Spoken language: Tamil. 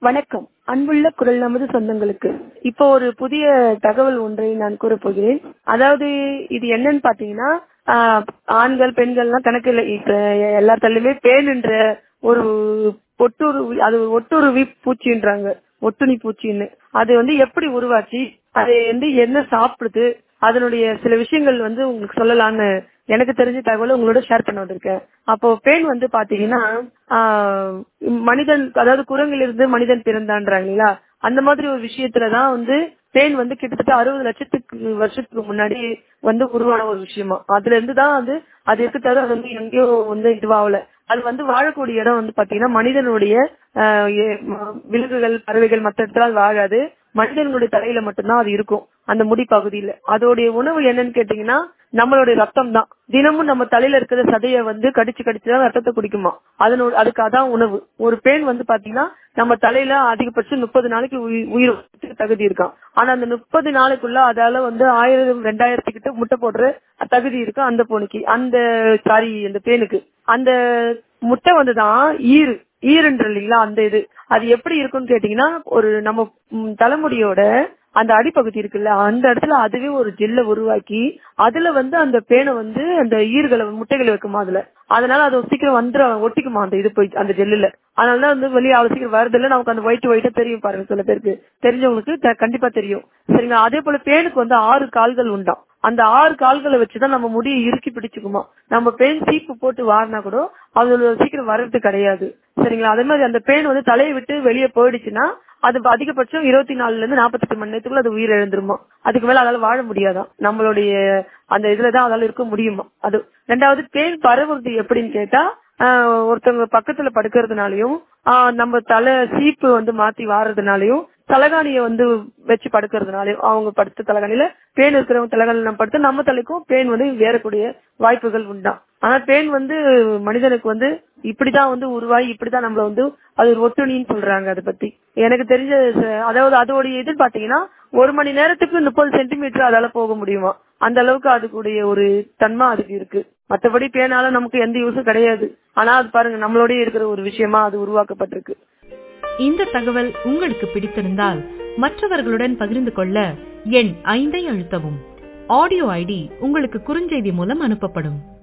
வணக்கம் அன்புள்ள குரல் நமது சொந்தங்களுக்கு இப்போ ஒரு புதிய தகவல் ஒன்றை நான் கூறப் போகிறேன் அதாவது இது என்னன்னு பாத்தீங்கன்னா ஆஹ், ஆண்கள் பெண்கள்லாம் கணக்கு இல்லை இப்ப எல்லாத்தாலுமே பேன் என்ற ஒரு ஒட்டுருவி அது ஒட்டுருவி பூச்சின்றாங்க ஒட்டுணி பூச்சின்னு அது வந்து எப்படி உருவாச்சு அது வந்து என்ன சாப்பிடுது அதனுடைய சில விஷயங்கள் வந்து உங்களுக்கு சொல்லலாம்னு எனக்கு தெரிஞ்ச தகவலை உங்களோட ஷேர் பண்ண வந்திருக்கேன் அப்போ பேன் வந்து பாத்தீங்கன்னா ஆஹ், மனிதன் அதாவது குரங்கிலிருந்து மனிதன் பிறந்தான்றாங்க இல்லையா அந்த மாதிரி ஒரு விஷயத்துலதான் வந்து பேன் வந்து கிட்டத்தட்ட அறுபது லட்சத்துக்கு வருஷத்துக்கு முன்னாடி வந்து உருவான ஒரு விஷயமா அதுல இருந்து தான் வந்து அது இருக்கு தவிர அது வந்து எங்கேயோ வந்து இதுவாகல அது வந்து வாழக்கூடிய இடம் வந்து பாத்தீங்கன்னா மனிதனுடைய ஆஹ், ஏ- ம- விலங்குகள் பறவைகள் மற்ற இடத்துல அது வாழாது மனிதனுடைய தலையில மட்டும்தான் அது இருக்கும் அந்த முடி பகுதியில அதோடைய உணவு என்னன்னு கேட்டீங்கன்னா நம்மளுடைய ரத்தம் தான் தினமும் நம்ம தலையில இருக்கிற சதைய வந்து கடிச்சு கடிச்சு தான் ரத்தத்தை குடிக்குமா அதனோட அதுக்கு அதான் உணவு ஒரு பேன் வந்து பாத்தீங்கன்னா நம்ம தலையில அதிகபட்சம் முப்பது நாளைக்கு உயி- உயிர் வாழறதுக்கு தகுதி இருக்கான் ஆனா அந்த முப்பது நாளைக்குள்ள அதால வந்து ஆயிரம் ரெண்டாயிரத்துக்கிட்ட முட்டை போடுற தகுதி இருக்கு அந்த பூனைக்கு அந்த சாரி அந்த பேனுக்கு அந்த முட்டை வந்துதான் ஈரு ஈருன்ற இல்லைங்களா அந்த இது அது எப்படி இருக்கும்னு கேட்டீங்கன்னா ஒரு நம்ம ம், தலைமுடியோட அந்த அடிப்பகுதி இருக்குல்ல அந்த இடத்துல அதுவே ஒரு ஜெல்ல உருவாக்கி அதுல வந்து அந்த பேனை வந்து அந்த ஈர்களை முட்டைகளை வைக்குமா அதுல அதனால அது சீக்கிரம் வந்துட ஒட்டிக்குமா அந்த இது போய் அந்த ஜெல்லுல அதனாலதான் வந்து வெளியே அவ்வளவு சீக்கிரம் வரதில்ல நமக்கு அந்த ஒயிட் ஒயிட்டா தெரியும் பாருங்க சில பேருக்கு தெரிஞ்சவங்களுக்கு த- கண்டிப்பா தெரியும் சரிங்களா அதே போல பேனுக்கு வந்து ஆறு கால்கள் உண்டாம் அந்த ஆறு கால்களை வச்சுதான் நம்ம முடியை இறுக்கி பிடிச்சுக்குமா நம்ம பேன் சீப்பு போட்டு வாரினா கூட அது சீக்கிரம் வர்றது கிடையாது சரிங்களா அதே மாதிரி அந்த பேன் வந்து தலையை விட்டு வெளியே போயிடுச்சுன்னா அது அதிகபட்சம் இருபத்தி நாலுல இருந்து நாற்பத்தெட்டு மணி நேரத்துக்குள்ள அது உயிர் எழுந்துருமா அதுக்கு மேல அதால வாழ முடியாதாம் நம்மளுடைய அந்த இதுலதான் அதால இருக்க முடியுமா அது ரெண்டாவது பேன் பரவுறது எப்படின்னு கேட்டா ஆஹ் ஒருத்தவங்க பக்கத்துல படுக்கிறதுனாலயும் ஆஹ் நம்ம தலை சீப்பு வந்து மாத்தி வாடுறதுனாலயும் தலகாணிய வந்து வச்சு படுக்கிறதுனாலயும் அவங்க படுத்த தலகாணியில பேன் இருக்கிறவங்க தலகாணியில நம்ம படுத்து நம்ம தலைக்கும் பேன் வந்து ஏறக்கூடிய வாய்ப்புகள் உண்டாம் ஆனா பேன் வந்து மனிதனுக்கு வந்து இப்படிதான் வந்து உருவாகி இப்படிதான் நம்மள வந்து அது ஒரு ஒட்டுணின்னு சொல்றாங்க அதை பத்தி எனக்கு தெரிஞ்ச ச- அதாவது அதோடைய இது பாத்தீங்கன்னா ஒரு மணி நேரத்துக்கு முப்பது சென்டிமீட்டர் அதால போக முடியுமா அந்த அளவுக்கு அதுக்குடைய ஒரு தன்மை அதுக்கு இருக்கு மத்தபடி பேனால நமக்கு எந்த யூஸும் கிடையாது ஆனா அது பாருங்க நம்மளோடய இருக்கிற ஒரு விஷயமா அது உருவாக்கப்பட்டிருக்கு இந்த தகவல் உங்களுக்கு பிடித்திருந்தால் மற்றவர்களுடன் பகிர்ந்து கொள்ள எண் ஐந்தை அழுத்தவும் ஆடியோ ஐடி உங்களுக்கு குறுஞ்செய்தி மூலம் அனுப்பப்படும்